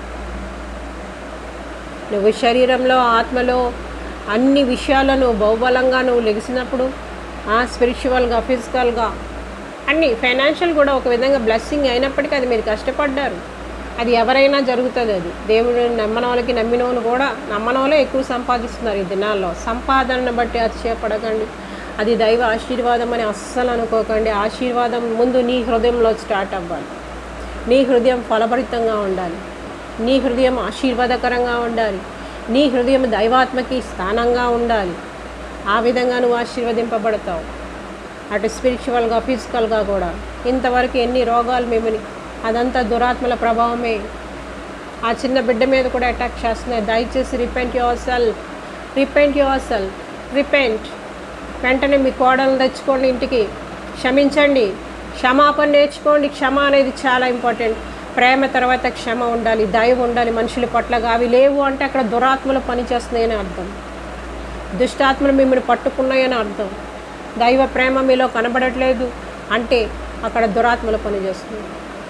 నువ్వు శరీరంలో ఆత్మలో అన్ని విషయాలను బహుబలంగా నువ్వు లెగిసినప్పుడు స్పిరిచువల్గా ఫిజికల్గా అన్ని ఫైనాన్షియల్ కూడా ఒక విధంగా బ్లెస్సింగ్ అయినప్పటికీ అది మీరు కష్టపడ్డారు అది ఎవరైనా జరుగుతుంది అది దేవుడు నమ్మని వాళ్ళకి నమ్మిన వాళ్ళు కూడా నమ్మని వాళ్ళే ఎక్కువ సంపాదిస్తున్నారు ఈ దినాల్లో సంపాదనను బట్టి అతిశయపడకండి అది దైవ ఆశీర్వాదం అని అస్సలు అనుకోకండి ఆశీర్వాదం ముందు నీ హృదయంలో స్టార్ట్ అవ్వాలి నీ హృదయం ఫలభరితంగా ఉండాలి నీ హృదయం ఆశీర్వాదకరంగా ఉండాలి నీ హృదయం దైవాత్మకి స్థానంగా ఉండాలి ఆ విధంగా నువ్వు ఆశీర్వదింపబడతావు అటు స్పిరిచువల్గా ఫిజికల్గా కూడా ఇంతవరకు ఎన్ని రోగాలు మిమ్మల్ని అదంతా దురాత్మల ప్రభావమే ఆ చిన్న బిడ్డ మీద కూడా అటాక్ చేస్తున్నాయి దయచేసి repent yourself repent yourself repent వెంటనే మీ కోడలను తెచ్చుకోండి ఇంటికి క్షమించండి క్షమాపణ నేర్చుకోండి క్షమ అనేది చాలా ఇంపార్టెంట్ ప్రేమ తర్వాత క్షమ ఉండాలి దయ ఉండాలి మనుషుల పట్లగా అవి లేవు అంటే అక్కడ దురాత్మలు పనిచేస్తున్నాయని అర్థం దుష్టాత్మలు మిమ్మల్ని పట్టుకున్నాయని అర్థం దైవ ప్రేమ మీలో కనబడట్లేదు అంటే అక్కడ దురాత్మలు పనిచేస్తుంది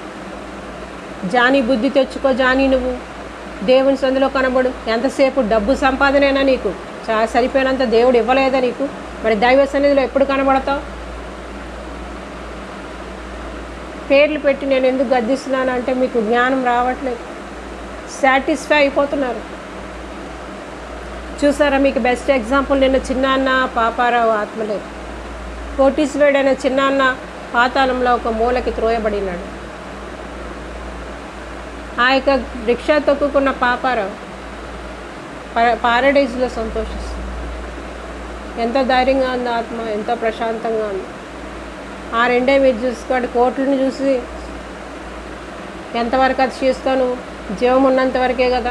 జానీ బుద్ధి తెచ్చుకో జానీ నువ్వు దేవుని సందులో కనబడు ఎంతసేపు డబ్బు సంపాదనైనా నీకు చా సరిపోయినంత దేవుడు ఇవ్వలేదా నీకు మరి దైవ సన్నిధిలో ఎప్పుడు కనబడతావు పేర్లు పెట్టి నేను ఎందుకు గద్దిస్తున్నాను అంటే మీకు జ్ఞానం రావట్లేదు సాటిస్ఫై అయిపోతున్నారు చూసారా మీకు బెస్ట్ ఎగ్జాంపుల్ నిన్న చిన్నాన్న పాపారావు ఆత్మలే కోటీశ్వరుడు అనే చిన్నాన్న పాతాళంలో ఒక మూలకి త్రోయబడినాడు ఆ యొక్క రిక్షా తొక్కుకున్న పాపారావు పా- పారడైజ్లో సంతోషిస్తుంది ఎంత ధైర్యంగా ఉంది ఆత్మ ఎంతో ప్రశాంతంగా ఉంది ఆ రెండే మీరు చూసుకోండి కోట్లను చూసి ఎంతవరకు అది చేస్తాను జీవం ఉన్నంత వరకే కదా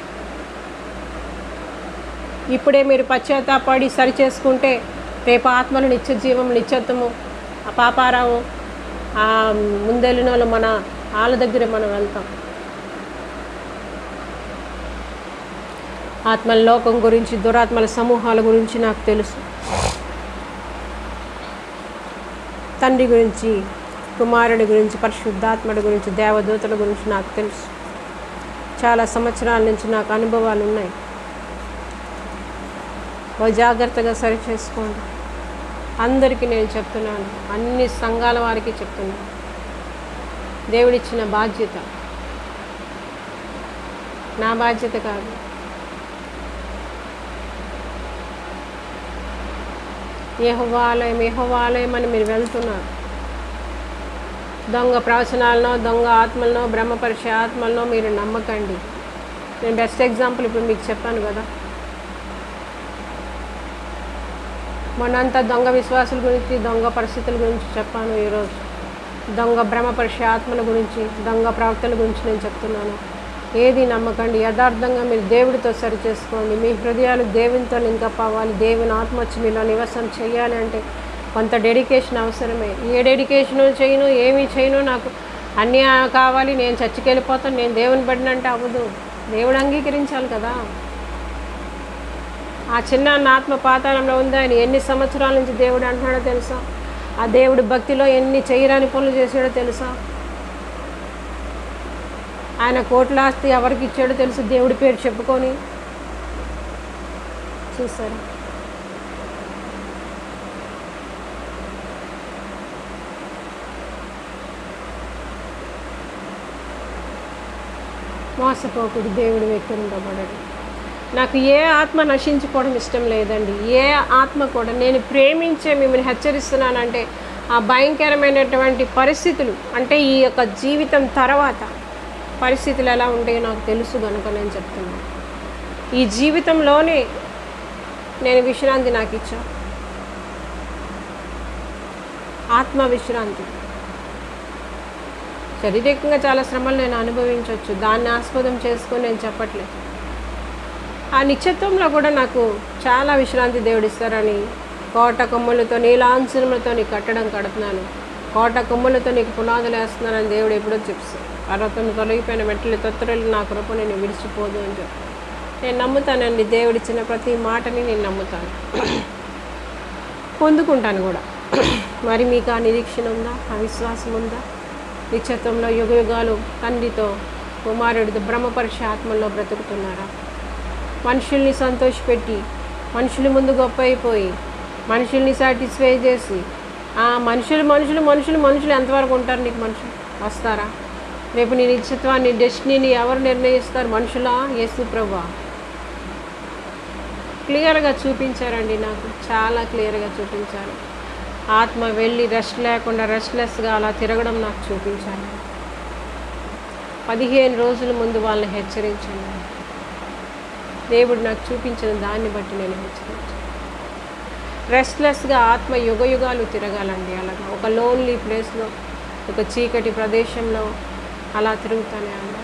ఇప్పుడే మీరు పశ్చాత్తాపడి సరి చేసుకుంటే రేపు ఆత్మలు నిత్య జీవం నిత్యత్వము ఆ పాపారావు ఆ ముందెళ్ళిన వాళ్ళు మన వాళ్ళ దగ్గర మనం వెళ్తాం ఆత్మల లోకం గురించి దురాత్మల సమూహాల గురించి నాకు తెలుసు తండ్రి గురించి కుమారుడి గురించి పరిశుద్ధాత్మడి గురించి దేవదూతల గురించి నాకు తెలుసు చాలా సంవత్సరాల నుంచి నాకు అనుభవాలు ఉన్నాయి ఓ జాగ్రత్తగా సరి చేసుకోండి అందరికీ నేను చెప్తున్నాను అన్ని సంఘాల వారికి చెప్తున్నాను దేవుడిచ్చిన బాధ్యత నా బాధ్యత కాదు యెహోవాలయం యెహోవాలయం అని మీరు వెళ్తున్నారు దొంగ ప్రవచనాలనో దొంగ ఆత్మలనో బ్రహ్మపరిచే ఆత్మలనో మీరు నమ్మకండి నేను బెస్ట్ ఎగ్జాంపుల్ ఇప్పుడు మీకు చెప్పాను కదా మొన్నంతా దొంగ విశ్వాసుల గురించి దొంగ పరిస్థితుల గురించి చెప్పాను ఈరోజు దొంగ భ్రమపరిచే ఆత్మల గురించి దొంగ ప్రవక్తల గురించి నేను చెప్తున్నాను ఏది నమ్మకండి యథార్థంగా మీరు దేవుడితో సరి చేసుకోండి మీ హృదయాలు దేవునితో లింకప్ అవ్వాలి దేవుని ఆత్మ వచ్చి మీలో నివసం చేయాలి అంటే కొంత డెడికేషన్ అవసరమే ఏ డెడికేషన్ చేయను ఏమీ చేయను నాకు అన్నీ కావాలి నేను చర్చికి వెళ్ళిపోతాను నేను దేవుని పడినంటే అవ్వదు దేవుడు అంగీకరించాలి కదా ఆ చిన్న ఆత్మ పాతాళంలో ఉంది ఆయన ఎన్ని సంవత్సరాల నుంచి దేవుడు అంటున్నాడో తెలుసా ఆ దేవుడు భక్తిలో ఎన్ని చేయరాని పనులు చేసాడో తెలుసా ఆయన కోట్ల ఆస్తి ఎవరికి ఇచ్చాడో తెలుసు దేవుడి పేరు చెప్పుకొని చూసారా మోసపోకుడు దేవుడు వ్యక్తింపబడడు నాకు ఏ ఆత్మ నశించుకోవడం ఇష్టం లేదండి ఏ ఆత్మ కూడా నేను ప్రేమించే మిమ్మల్ని హెచ్చరిస్తున్నానంటే ఆ భయంకరమైనటువంటి పరిస్థితులు అంటే ఈ యొక్క జీవితం తర్వాత పరిస్థితులు ఎలా ఉంటాయో నాకు తెలుసు కనుక నేను చెప్తున్నాను ఈ జీవితంలోనే నేను విశ్రాంతి నాకు ఇచ్చా ఆత్మ విశ్రాంతి శారీరకంగా చాలా శ్రమలు నేను అనుభవించవచ్చు దాన్ని ఆస్పదం చేసుకొని నేను చెప్పట్లేదు ఆ నిత్యత్వంలో కూడా నాకు చాలా విశ్రాంతి దేవుడు ఇస్తారని కోట కొమ్ములతో నీలాంచనములతో నీకు కట్టడం కడుతున్నాను కోట కొమ్ములతో నీకు పునాదులు వేస్తున్నానని దేవుడు ఎప్పుడో చెప్తాను పర్వతం తొలగిపోయిన మెట్టలు తొత్తరలు నా కృప నేను విడిచిపోదు అని చెప్పి నేను నమ్ముతానండి దేవుడిచ్చిన ప్రతి మాటని నేను నమ్ముతాను పొందుకుంటాను కూడా మరి మీకు ఆ నిరీక్షణ ఉందా ఆ విశ్వాసం ఉందా నిత్యత్వంలో యుగ యుగాలు తండ్రితో కుమారుడితో బ్రహ్మపరిష ఆత్మల్లో బ్రతుకుతున్నారా మనుషుల్ని సంతోషపెట్టి మనుషుల ముందు గొప్ప అయిపోయి మనుషుల్ని సాటిస్ఫై చేసి ఆ మనుషులు మనుషులు మనుషులు మనుషులు ఎంతవరకు ఉంటారు నీకు మనుషులు వస్తారా రేపు నీ నిత్యత్వాన్ని డెస్టినీని ఎవరు నిర్ణయిస్తారు మనుషులా యేసు ప్రభా క్లియర్గా చూపించారండి నాకు చాలా క్లియర్గా చూపించారు ఆత్మ వెళ్ళి రెస్ట్ లేకుండా రెస్ట్లెస్గా అలా తిరగడం నాకు చూపించారు పదిహేను రోజుల ముందు వాళ్ళని హెచ్చరించాను దేవుడు నాకు చూపించిన దాన్ని బట్టి నేను హెచ్చరించాను రెస్ట్లెస్గా ఆత్మ యుగ యుగాలు తిరగాలండి అలాగా ఒక లోన్లీ ప్లేస్లో ఒక చీకటి ప్రదేశంలో అలా తిరుగుతానే ఉండాలి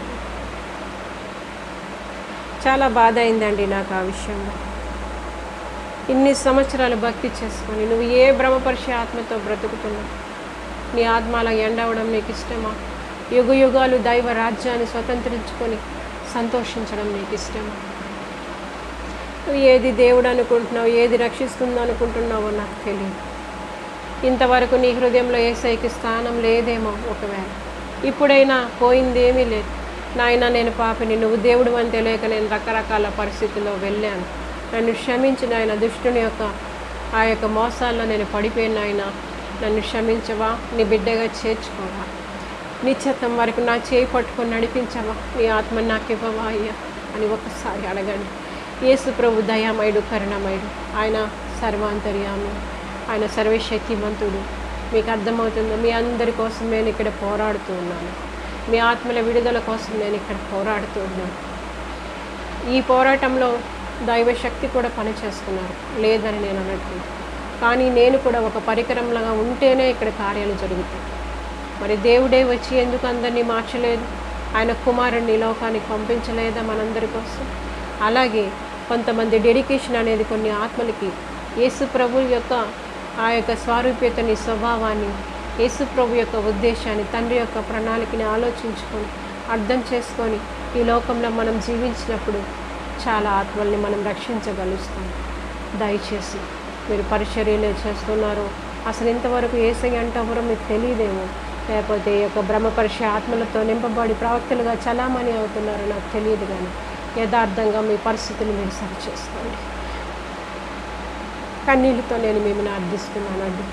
చాలా బాధ అయిందండి నాకు ఆ విషయంలో ఇన్ని సంవత్సరాలు భక్తి చేసుకొని నువ్వు ఏ భ్రమపరిచే ఆత్మతో బ్రతుకుతున్నావు నీ ఆత్మ అలా ఎండవడం నీకు ఇష్టమా యుగ యుగాలు దైవ రాజ్యాన్ని స్వతంత్రించుకొని సంతోషించడం నీకు ఇష్టమా నువ్వు ఏది దేవుడు అనుకుంటున్నావు ఏది రక్షిస్తుందో అనుకుంటున్నావో నాకు తెలియదు ఇంతవరకు నీ హృదయంలో ఏసైకి స్థానం లేదేమో ఒకవేళ ఇప్పుడైనా పోయిందేమీ లేదు నాయన నేను పాపిని నువ్వు దేవుడు అని తెలియక నేను రకరకాల పరిస్థితుల్లో వెళ్ళాను నన్ను క్షమించిన ఆయన దుష్టుని యొక్క ఆ యొక్క మోసాల్లో నేను పడిపోయిన ఆయన నన్ను క్షమించవా నీ బిడ్డగా చేర్చుకోవా నిశ్చితం వరకు నా చేయి పట్టుకొని నడిపించవా నీ ఆత్మ నాకు ఇవ్వవా అయ్యా అని ఒకసారి అడగండి యేసు ప్రభు దయామయుడు కరుణమయుడు ఆయన సర్వాంతర్యామి ఆయన సర్వశక్తిమంతుడు మీకు అర్థమవుతుందో మీ అందరి కోసం నేను ఇక్కడ పోరాడుతూ ఉన్నాను మీ ఆత్మల విడుదల కోసం నేను ఇక్కడ పోరాడుతూ ఉన్నాను ఈ పోరాటంలో దైవశక్తి కూడా పనిచేస్తున్నారు లేదని నేను అనట్లేదు కానీ నేను కూడా ఒక పరికరంలాగా ఉంటేనే ఇక్కడ కార్యాలు జరుగుతాయి మరి దేవుడే వచ్చి ఎందుకు అందరినీ మార్చలేదు ఆయన కుమారుణ్ణి ఈ లోకానికి పంపించలేదా మనందరి కోసం అలాగే కొంతమంది డెడికేషన్ అనేది కొన్ని ఆత్మలకి యేసు ప్రభు యొక్క ఆ యొక్క స్వారూప్యతని స్వభావాన్ని యేసు ప్రభు యొక్క ఉద్దేశాన్ని తండ్రి యొక్క ప్రణాళికని ఆలోచించుకొని అర్థం చేసుకొని ఈ లోకంలో మనం జీవించినప్పుడు చాలా ఆత్మల్ని మనం రక్షించగలుగుతాం దయచేసి మీరు పరిచర్యలు చేస్తున్నారు అసలు ఇంతవరకు ఏసై అంటే ఎవరో మీకు తెలియదేమో లేకపోతే ఈ యొక్క బ్రహ్మపరిష ఆత్మలతో నింపబడి ప్రవక్తలుగా చలామణి అవుతున్నారో నాకు తెలియదు కానీ యథార్థంగా మీ పరిస్థితిని మీరు సరి చేసుకోండి కన్నీళ్ళతో నేను మిమ్మల్ని అర్థిస్తున్నానండి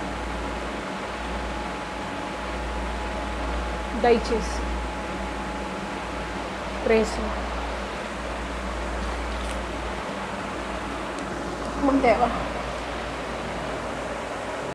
దయచేసి ప్రేస్ ముందేవా